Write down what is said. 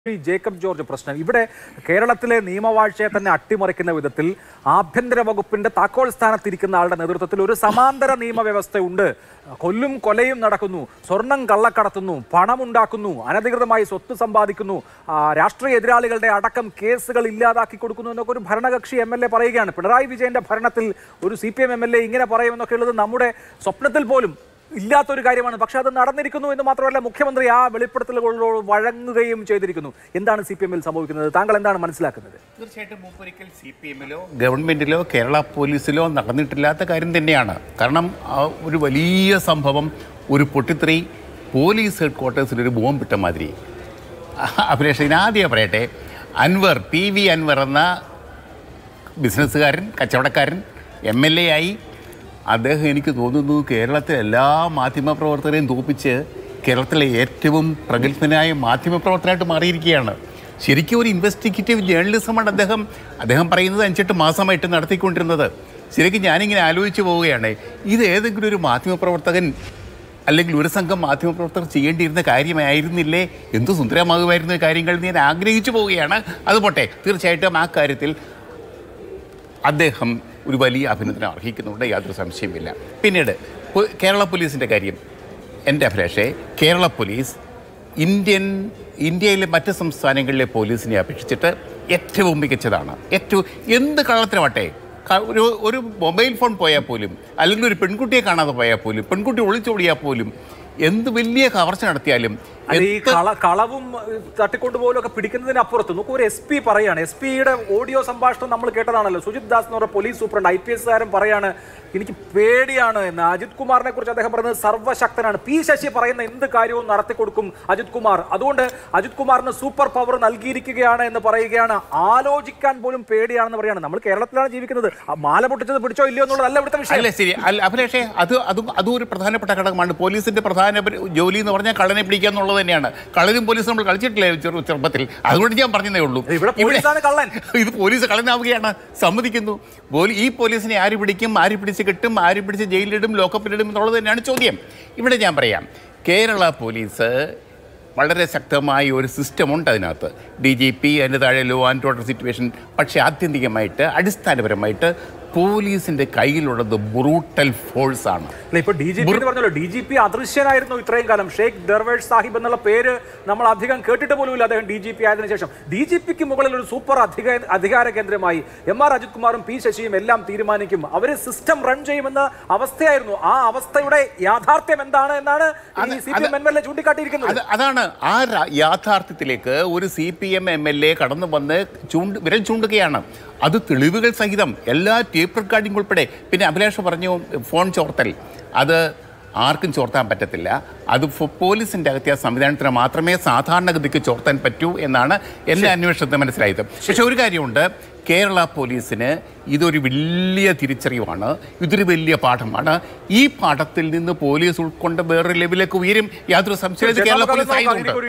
ഈ Jacob George പ്രശ്നം ഇവിടെ കേരളത്തിലെ നിയമവാഴ്ചയെ തന്നെ അട്ടിമറിക്കുന്ന വിധത്തിൽ ആഭ്യന്തര വകുപ്പിന്റെ താക്കോൽ സ്ഥാനത്തിരിക്കുന്ന ആളുടെ നേതൃത്വത്തിൽ ഒരു സമാന്തര നിയമവ്യവസ്ഥയുണ്ട് കൊല്ലും കൊലയും നടക്കുന്നു സ്വർണം കള്ളക്കടത്തുന്നു പണമുണ്ടാക്കുന്നു അനധികൃതമായി സ്വത്ത് സമ്പാദിക്കുന്നു ആ, രാഷ്ട്രീയ എതിരാളികളുടെ അടക്കം കേസുകൾ ഇല്ലാതാക്കി കൊടുക്കുന്നു എന്നൊക്കെ ഒരു ഭരണകക്ഷി എം എൽ എ പറയുകയാണ് പിണറായി വിജയന്റെ ഭരണത്തിൽ ഒരു C P M M L A ഇങ്ങനെ പറയുമെന്നൊക്കെ ഉള്ളത് നമ്മുടെ സ്വപ്നത്തിൽ പോലും ഇല്ലാത്തൊരു കാര്യമാണ് പക്ഷെ അത് നടന്നിരിക്കുന്നു എന്ന് മാത്രമല്ല മുഖ്യമന്ത്രി ആ വെളിപ്പെടുത്തലുകളോട് വഴങ്ങുകയും ചെയ്തിരിക്കുന്നു എന്താണ് സി പി എമ്മിൽ സംഭവിക്കുന്നത് താങ്കൾ എന്താണ് മനസ്സിലാക്കുന്നത് തീർച്ചയായിട്ടും മുമ്പൊരിക്കൽ സി പി എമ്മിലോ ഗവൺമെന്റിലോ കേരള പോലീസിലോ നടന്നിട്ടില്ലാത്ത കാര്യം തന്നെയാണ് കാരണം ആ ഒരു വലിയ സംഭവം ഒരു പൊട്ടിത്തെറി പോലീസ് ഹെഡ് ക്വാർട്ടേഴ്സിൽ ഒരു ബോംബിട്ട മാതിരി അഭിലാഷ് ഇതിനാദ്യം പറയട്ടെ അൻവർ പി വി അൻവർ എന്ന ബിസിനസ്സുകാരൻ കച്ചവടക്കാരൻ എം എൽ എ ആയി അദ്ദേഹം എനിക്ക് തോന്നുന്നു കേരളത്തിലെ എല്ലാ മാധ്യമപ്രവർത്തകരെയും തോപ്പിച്ച് കേരളത്തിലെ ഏറ്റവും പ്രഗത്ഭനായ മാധ്യമപ്രവർത്തകനായിട്ട് മാറിയിരിക്കുകയാണ് ശരിക്കും ഒരു ഇൻവെസ്റ്റിഗേറ്റീവ് ജേർണലിസമാണ് അദ്ദേഹം അദ്ദേഹം പറയുന്നത് അഞ്ചെട്ട് മാസമായിട്ട് നടത്തിക്കൊണ്ടിരുന്നത് ശരിക്കും ഞാനിങ്ങനെ ആലോചിച്ച് പോവുകയാണ് ഇത് ഏതെങ്കിലും ഒരു മാധ്യമപ്രവർത്തകൻ അല്ലെങ്കിൽ ഒരു സംഘം മാധ്യമപ്രവർത്തകർ ചെയ്യേണ്ടിയിരുന്ന കാര്യമായിരുന്നില്ലേ എന്ത് സുന്ദരമാകുമായിരുന്ന കാര്യങ്ങൾ എന്ന് ഞാൻ ആഗ്രഹിച്ചു പോവുകയാണ് അത് പോട്ടെ തീർച്ചയായിട്ടും ആ കാര്യത്തിൽ അദ്ദേഹം ഒരു വലിയ അഭിനന്ദനം അർഹിക്കുന്നുണ്ട് യാതൊരു സംശയമില്ല പിന്നീട് പൊ- കേരള പോലീസിൻ്റെ കാര്യം എൻ്റെ അഭിലാഷേ കേരള പോലീസ് ഇന്ത്യൻ ഇന്ത്യയിലെ മറ്റ് സംസ്ഥാനങ്ങളിലെ പോലീസിനെ അപേക്ഷിച്ചിട്ട് ഏറ്റവും മികച്ചതാണ് ഏറ്റവും എന്ത് കള്ളത്തിനാവട്ടെ ക- ഒരു ഒരു മൊബൈൽ ഫോൺ പോയാൽ പോലും അല്ലെങ്കിൽ ഒരു പെൺകുട്ടിയെ കാണാതെ പോയാൽ പോലും പെൺകുട്ടി ഒളിച്ചോടിയാൽ പോലും എന്ത് വലിയ കവർച്ച നടത്തിയാലും അത് ഈ എത്ര- കള കളവും ഏഹ്, തട്ടിക്കൊണ്ടുപോലും ഒക്കെ പിടിക്കുന്നതിനപ്പുറത്ത് നോക്കൂ ഒരു എസ് പി പറയാണ് എസ് പിയുടെ ഓഡിയോ സംഭാഷണം നമ്മൾ കേട്ടതാണല്ലോ സുജിത് ദാസ് എന്ന് പറഞ്ഞ police superintendent I P S കാരൻ പറയാണ് എനിക്ക് പേടിയാണ് എന്ന് അജിത് കുമാറിനെ കുറിച്ച് അദ്ദേഹം പറയുന്നത് സർവ്വശക്തനാണ് പി ശശി പറയുന്ന എന്ത് കാര്യവും നടത്തി കൊടുക്കും അജിത് കുമാർ അതുകൊണ്ട് അജിത് കുമാറിന് സൂപ്പർ പവർ നൽകിയിരിക്കുകയാണ് എന്ന് പറയുകയാണ് ആലോചിക്കാൻ പോലും പേടിയാണെന്ന് പറയാണ് നമ്മൾ കേരളത്തിലാണ് ജീവിക്കുന്നത് ആ മാല പൊട്ടിച്ചത് പിടിച്ചോ ഇല്ലയോ എന്നുള്ളതല്ല ഇവിടുത്തെ വിഷയം അല്ല ശരി അല്ല അഭിലാഷേ അത് അതും അതും ഒരു പ്രധാനപ്പെട്ട ഘടകമാണ് പോലീസിന്റെ പ്രധാന പരി- ജോലി എന്ന് പറഞ്ഞാൽ കള്ളനെ പിടിക്കുക എന്നുള്ളത് തന്നെയാണ് കള്ളനും പോലീസും നമ്മൾ കളിച്ചിട്ടില്ലേ ചെറു ചെറുപ്പത്തിൽ അതുകൊണ്ട് ഞാൻ പറഞ്ഞതേ ഉള്ളൂ ഇവിടെ പോലീസാണ് കള്ളൻ. ഇത് പോലീസ് കള്ളനാവുകയാണ് സമ്മതിക്കുന്നു പോലീ ഈ പോലീസിനെ ആര് പിടിക്കും ആര് പിടിച്ച് കിട്ടും ആര് പിടിച്ച് ജയിലിലിടും ലോക്കപ്പിലിടും എന്നുള്ളത് തന്നെയാണ് ചോദ്യം ഇവിടെ ഞാൻ പറയാം കേരള പോലീസ് വളരെ ശക്തമായ ഒരു സിസ്റ്റമുണ്ട് അതിനകത്ത് ഡി ജി പി അതിൻ്റെ താഴെ ലോ ആൻഡ് ഓർഡർ സിറ്റുവേഷൻ പക്ഷേ ആത്യന്തികമായിട്ട് അടിസ്ഥാനപരമായിട്ട് പോലീസിൻ്റെ കയ്യിലുള്ളത് ബ്രൂട്ടൽ ഫോഴ്സ് ആണ് അല്ല ഇപ്പൊ ഡി ജി പി എന്ന് പറഞ്ഞല്ലോ ഡി ജി പി അദൃശ്യനായിരുന്നു ഇത്രയും കാലം ഷെയ്ഖ് ദർവേഷ് സാഹിബ് എന്നുള്ള പേര് നമ്മൾ അധികം കേട്ടിട്ട് പോലുമില്ല അദ്ദേഹം ഡി ജി പി ആയതിനു ശേഷം ഡി ജി പിക്ക് മുകളിൽ ഒരു സൂപ്പർ അധിക അധികാര കേന്ദ്രമായി എം ആർ അജിത് കുമാറും പി ശശിയും എല്ലാം തീരുമാനിക്കും അവര് സിസ്റ്റം റൺ ചെയ്യുമെന്ന അവസ്ഥയായിരുന്നു ആ അവസ്ഥയുടെ യാഥാർത്ഥ്യം എന്താണ് എന്നാണ് ഈ C P M M L A ചൂണ്ടിക്കാട്ടിയിരിക്കുന്നത് അത് അതാണ് ആ ര- യാഥാർത്ഥ്യത്തിലേക്ക് ഒരു C P M M L A കടന്നു വന്ന് ചൂണ്ട് വിരൽ ചൂണ്ടുകയാണ് അത് തെളിവുകൾ സഹിതം എല്ലാ ടേപ്പ് റെക്കോർഡിംഗ് ഉൾപ്പെടെ പിന്നെ അഭിലാഷ് പറഞ്ഞു ഫോൺ ചോർത്തൽ അത് ആർക്കും ചോർത്താൻ പറ്റത്തില്ല അത് ഫോ- പോലീസിന്റെ അകത്തെ ആ സംവിധാനത്തിന് മാത്രമേ സാധാരണഗതിക്ക് ചോർത്താൻ പറ്റൂ എന്നാണ് എൻ്റെ അന്വേഷണത്തിൽ മനസ്സിലായത് പക്ഷെ ഒരു കാര്യമുണ്ട് കേരള പോലീസിന് ഇതൊരു വലിയ തിരിച്ചറിവാണ് ഇതൊരു വലിയ പാഠമാണ് ഈ പാഠത്തിൽ നിന്ന് പോലീസ് ഉൾക്കൊണ്ട വേറൊരു ലെവലിലേക്ക് ഉയരും യാതൊരു സംശയമില്ല കേരള നമുക്ക് അത് പോലീസ് നോക്കാം. ആയതുകൊണ്ട് ഇനി ഒരു